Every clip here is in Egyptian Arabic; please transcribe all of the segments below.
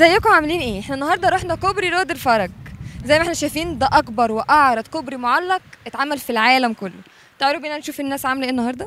ازيكم عاملين ايه احنا النهارده رحنا كوبري رود الفرج زي ما احنا شايفين ده اكبر واعرض كوبري معلق اتعمل في العالم كله تعالوا بينا نشوف الناس عامله ايه النهارده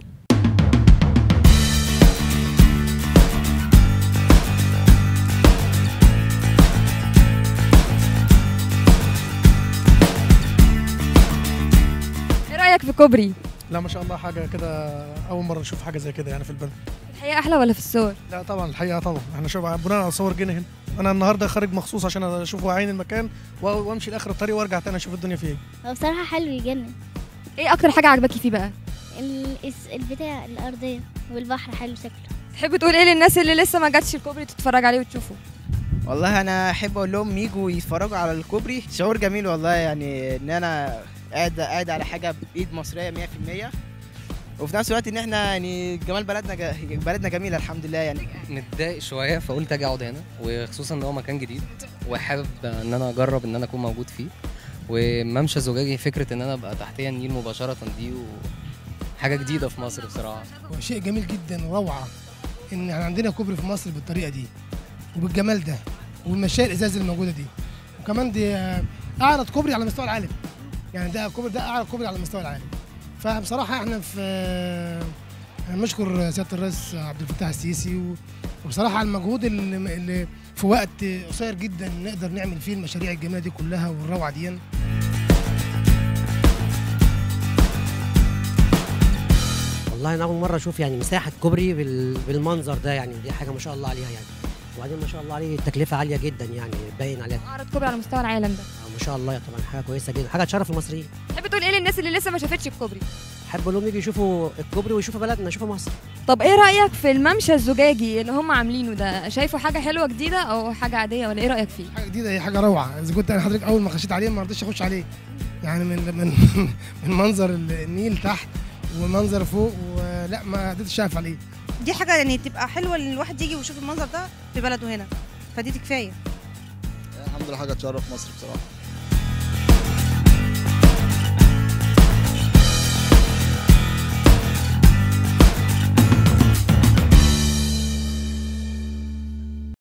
ايه رايك في كوبري لا ما شاء الله حاجه كده اول مره نشوف حاجه زي كده يعني في البلد الحقيقه احلى ولا في الصور لا طبعا الحقيقه طبعا احنا شوف بناء على صور جينا هنا انا النهارده خارج مخصوص عشان اشوف وعين المكان و- وامشي لاخر الطريق وارجع تاني اشوف الدنيا فيه ايه هو بصراحة حلو يجنن ايه اكتر حاجه عجباكي فيه بقى ال- الس- البتاع الأرضية والبحر حلو شكله تحب تقول ايه للناس اللي لسه ما جاتش الكوبري تتفرج عليه وتشوفه والله انا احب اقول لهم يجوا يتفرجوا على الكوبري شعور جميل والله يعني ان انا قاعد قاعد على حاجه بايد مصريه 100% وفي نفس الوقت ان احنا يعني جمال بلدنا ج- بلدنا جميله الحمد لله يعني متضايق شويه فقلت اجي اقعد هنا وخصوصا ان هو مكان جديد وحابب ان انا اجرب ان انا اكون موجود فيه وممشى زجاجي فكره ان انا ابقى تحتيه النيل مباشره دي حاجه جديده في مصر بصراحه شيء جميل جدا وروعه ان احنا عندنا كوبري في مصر بالطريقه دي وبالجمال ده والمشاية الازاز اللي موجوده دي وكمان دي آه، اعرض كوبري على مستوى العالم يعني ده كوبري ده اعرض كوبري على مستوى العالم فبصراحه احنا في آه، نشكر سياده الرئيس عبد الفتاح السيسي و- وبصراحه على المجهود اللي, اللي في وقت قصير جدا نقدر نعمل فيه المشاريع الجميله دي كلها والروعه دي والله انا اول مره اشوف يعني مساحه كوبري بال- بالمنظر ده يعني دي حاجه ما شاء الله عليها يعني وبعدين ما شاء الله عليه التكلفه عاليه جدا يعني باين عليها اعرض كوبري على مستوى العالم ده آه، ما شاء الله طبعا حاجه كويسه جدا حاجه تشرف المصريين تحب تقول ايه للناس اللي لسه ما شافتش الكوبري احب اقول لهم يجوا يشوفوا الكوبري ويشوفوا بلدنا يشوفوا مصر طب ايه رايك في الممشى الزجاجي اللي هم عاملينه ده شايفه حاجه حلوه جديده او حاجه عاديه ولا ايه رايك فيه حاجه جديده هي حاجه روعه اذا كنت انا حضرتك اول ما خشيت عليه ما رضيتش اخش عليه يعني من من من منظر النيل تحت ومنظر فوق ولا ما قدرتش اقف عليه دي حاجة يعني تبقى حلوة ان الواحد يجي ويشوف المنظر ده في بلده هنا فدي كفاية الحمد لله حاجه تشرف مصر بصراحه